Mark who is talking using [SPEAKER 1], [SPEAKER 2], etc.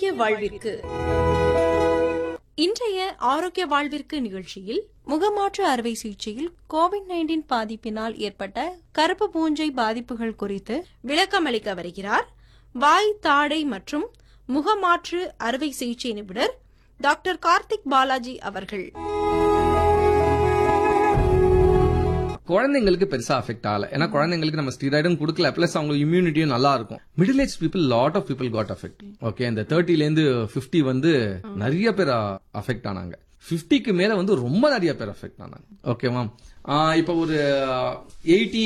[SPEAKER 1] ஆரோக்கிய வாழ்விற்கு இன்றைய ஆரோக்கிய வாழ்விற்கு நிகழ்ச்சியில் முகமாற்று அறுவை சிகிச்சையில் கோவிட் நைன்டீன் பாதிப்பினால் ஏற்பட்ட கருப்பு பூஞ்சை பாதிப்புகள் குறித்து விளக்கமளிக்க வருகிறார் வாய் தாடை மற்றும் முகமாற்று அறுவை சிகிச்சை நிபுணர் டாக்டர் கார்த்திக் பாலாஜி அவர்கள்
[SPEAKER 2] குழந்தைங்களுக்கு பெருசா அஃபெக்ட் ஆகல ஏன்னா குழந்தைங்களுக்கு நம்ம ஸ்டீராய்டும் கொடுக்கல பிளஸ் அவங்க இம்யூனிட்டியும் நல்லா இருக்கும் middle age people lot of people got affect okay இந்த தேர்ட்டில இருந்து பிப்டி வந்து நிறைய பேர் அஃபெக்ட் ஆனாங்க 50க்கு மேல வந்து ரொம்ப நிறைய பேர் அஃபெக்ட் ஆனாங்க ஓகே மேம் இப்போ ஒரு எயிட்டி